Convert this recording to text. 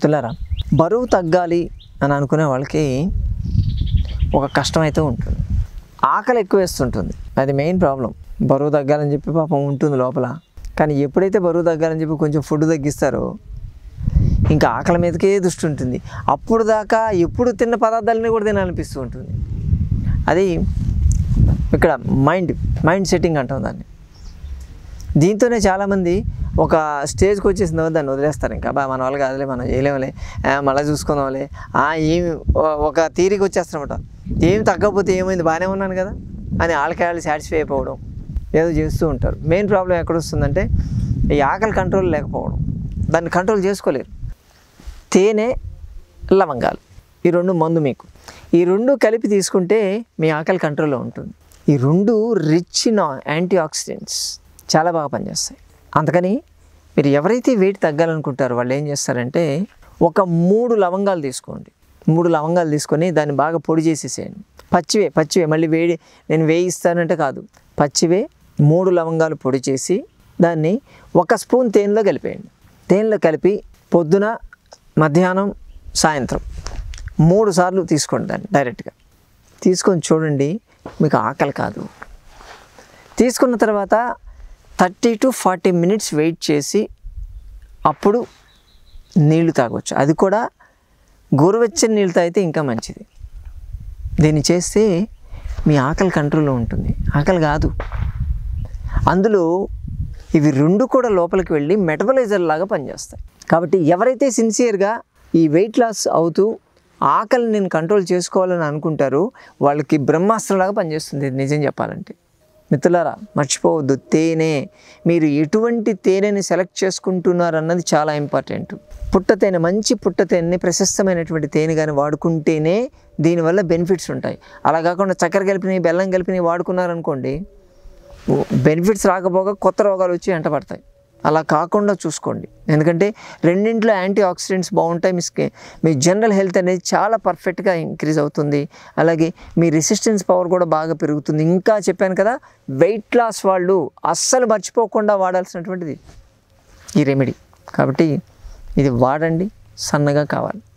మిత్రులారా బరువు తగ్గాలి అని అనుకునే వాళ్ళకి ఒక కష్టం అయితే ఉంటుంది ఆకలి ఎక్కువ వేస్తుంటుంది అది మెయిన్ ప్రాబ్లం బరువు తగ్గాలని చెప్పి పాపం ఉంటుంది లోపల కానీ ఎప్పుడైతే బరువు తగ్గాలని చెప్పి కొంచెం ఫుడ్ తగ్గిస్తారో ఇంకా ఆకలి మీదకే దృష్టి ఉంటుంది అప్పుడు దాకా ఎప్పుడు తిన్న పదార్థాలని కూడా తినాలనిపిస్తూ ఉంటుంది అది ఇక్కడ మైండ్ మైండ్ సెట్టింగ్ అంటాం దాన్ని దీంతోనే చాలామంది ఒక స్టేజ్కి వచ్చేసిన తర్వాత దాన్ని వదిలేస్తారు ఇంకా బా మన వాళ్ళు కాదులే మనం చేయలేములే ఆ, మళ్ళీ చూసుకుందాంలే ఆ, ఏమి ఒ- ఒక తీరికి వచ్చేస్తారన్నమాట ఏమి తగ్గకపోతే ఏమైంది బాగానే ఉన్నాను కదా అని వాళ్ళకి వాళ్ళు సాటిస్ఫై అయిపోవడం ఏదో చేస్తూ ఉంటారు మెయిన్ ప్రాబ్లం ఎక్కడ వస్తుందంటే ఈ ఆకలి కంట్రోల్ లేకపోవడం దాన్ని కంట్రోల్ చేసుకోలేరు తేనె లవంగాలు ఈ రెండు మందు మీకు ఈ రెండు కలిపి తీసుకుంటే మీ ఆకలి కంట్రోల్లో ఉంటుంది ఈ రెండు రిచ్ ఇన్ యాంటీ ఆక్సిడెంట్స్ చాలా బాగా పనిచేస్తాయి అందుకని మీరు ఎవరైతే వెయిట్ తగ్గాలనుకుంటారో వాళ్ళు ఏం చేస్తారంటే ఒక మూడు లవంగాలు తీసుకోండి మూడు లవంగాలు తీసుకొని దాన్ని బాగా పొడి చేసేసేయండి పచ్చివే పచ్చివే మళ్ళీ వేడి నేను వేయిస్తానంటే కాదు పచ్చివే మూడు లవంగాలు పొడి చేసి దాన్ని ఒక స్పూన్ తేనెలో కలిపేయండి తేనెలో కలిపి పొద్దున మధ్యాహ్నం సాయంత్రం మూడు సార్లు తీసుకోండి దాన్ని డైరెక్ట్గా తీసుకొని చూడండి మీకు ఆకలి కాదు తీసుకున్న తర్వాత thirty to forty minutes wait చేసి అప్పుడు నీళ్లు తాగొచ్చు అది కూడా గోరువెచ్చని నీళ్ళు తాగితే ఇంకా మంచిది దీన్ని చేస్తే మీ ఆకలి కంట్రోల్లో ఉంటుంది ఆకలి కాదు అందులో ఇవి రెండు కూడా లోపలికి వెళ్ళి మెటబలైజర్ లాగా పనిచేస్తాయి కాబట్టి ఎవరైతే సిన్సియర్గా ఈ వెయిట్ లాస్ అవుతూ ఆకలిని నేను కంట్రోల్ చేసుకోవాలని అనుకుంటారో వాళ్ళకి బ్రహ్మాస్త్రంలాగా పనిచేస్తుంది ఇది నిజం చెప్పాలంటే మిత్రులారా మర్చిపోవద్దు తేనె మీరు ఎటువంటి తేనెని సెలెక్ట్ చేసుకుంటున్నారు అన్నది చాలా ఇంపార్టెంట్ పుట్ట తేనె మంచి పుట్ట తేనెని ప్రశస్తమైనటువంటి తేనె కానీ వాడుకుంటేనే దీనివల్ల బెనిఫిట్స్ ఉంటాయి అలా కాకుండా చక్కెర కలిపినవి బెల్లం కలిపినవి వాడుకున్నారనుకోండి బెనిఫిట్స్ రాకపోగా కొత్త రోగాలు వచ్చి వెంట పడతాయి అలా కాకుండా చూసుకోండి ఎందుకంటే రెండింటిలో యాంటీ ఆక్సిడెంట్స్ బాగుంటాయి మీ స్కి మీ జనరల్ హెల్త్ అనేది చాలా పర్ఫెక్ట్గా ఇంక్రీజ్ అవుతుంది అలాగే మీ రెసిస్టెన్స్ పవర్ కూడా బాగా పెరుగుతుంది ఇంకా చెప్పాను కదా వెయిట్ లాస్ వాళ్ళు అస్సలు మర్చిపోకుండా వాడాల్సినటువంటిది ఈ రెమెడీ కాబట్టి ఇది వాడండి సన్నగా కావాలి